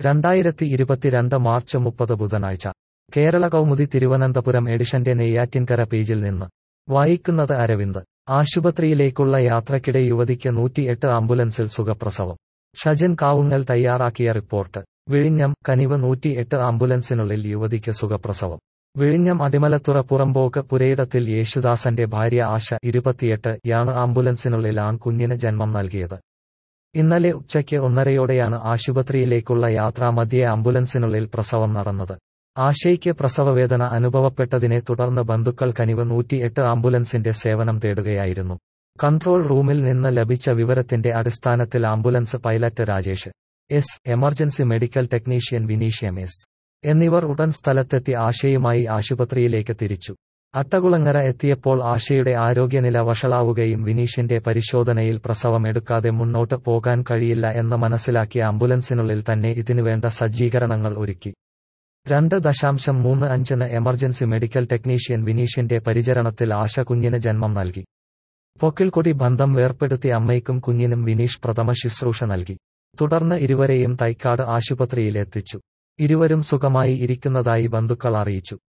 രണ്ടായിരത്തി ഇരുപത്തിരണ്ട് മാർച്ച് മുപ്പത് ബുധനാഴ്ച കേരള കൗമുദി തിരുവനന്തപുരം എഡിഷന്റെ നെയ്യാറ്റിൻകര പേജിൽ നിന്ന് വായിക്കുന്നത് അരവിന്ദ് ആശുപത്രിയിലേക്കുള്ള യാത്രക്കിടെ യുവതിക്ക് നൂറ്റിയെട്ട് ആംബുലൻസിൽ സുഖപ്രസവം ഷജൻ കാവുങ്ങൽ തയ്യാറാക്കിയ റിപ്പോർട്ട് വിഴിഞ്ഞം കനിവ് നൂറ്റിയെട്ട് ആംബുലൻസിനുള്ളിൽ യുവതിക്ക് സുഖപ്രസവം വിഴിഞ്ഞം അടിമലത്തുറ പുറമ്പോക്ക് പുരയിടത്തിൽ യേശുദാസന്റെ ഭാര്യ ആശ ഇരുപത്തിയെട്ട് യാണ് ആംബുലൻസിനുള്ളിൽ ആൺകുഞ്ഞിന് ജന്മം നൽകിയത് ഇന്നലെ ഉച്ചയ്ക്ക് ഒന്നരയോടെയാണ് ആശുപത്രിയിലേക്കുള്ള യാത്രാമധ്യേ ആംബുലൻസിനുള്ളിൽ പ്രസവം നടന്നത് ആശയ്ക്ക് പ്രസവവേദന അനുഭവപ്പെട്ടതിനെ തുടർന്ന് ബന്ധുക്കൾ കനിവ് നൂറ്റിയെട്ട് ആംബുലൻസിന്റെ സേവനം തേടുകയായിരുന്നു കൺട്രോൾ റൂമിൽ നിന്ന് ലഭിച്ച വിവരത്തിന്റെ അടിസ്ഥാനത്തിൽ ambulance pilot Rajesh S emergency medical technician വിനീഷ്യം എസ് എന്നിവർ ഉടൻ സ്ഥലത്തെത്തി ആശയുമായി ആശുപത്രിയിലേക്ക് തിരിച്ചു അട്ടകുളങ്ങര എത്തിയപ്പോൾ ആശയുടെ ആരോഗ്യനില വഷളാവുകയും വിനീഷിന്റെ പരിശോധനയിൽ പ്രസവം എടുക്കാതെ മുന്നോട്ട് പോകാൻ കഴിയില്ല എന്ന് മനസ്സിലാക്കിയ ആംബുലൻസിനുള്ളിൽ തന്നെ ഇതിനുവേണ്ട സജ്ജീകരണങ്ങൾ ഒരുക്കി രണ്ട് ദശാംശം മൂന്ന് അഞ്ചിന് എമർജൻസി മെഡിക്കൽ ടെക്നീഷ്യൻ വിനീഷിന്റെ പരിചരണത്തിൽ ആശ കുഞ്ഞിന് ജന്മം നൽകി പൊക്കിൾക്കൊടി ബന്ധം വേർപ്പെടുത്തി അമ്മയ്ക്കും കുഞ്ഞിനും വിനീഷ് പ്രഥമ ശുശ്രൂഷ നൽകി തുടർന്ന് ഇരുവരെയും തൈക്കാട് ആശുപത്രിയിൽ എത്തിച്ചു ഇരുവരും സുഖമായി ഇരിക്കുന്നതായി ബന്ധുക്കൾ അറിയിച്ചു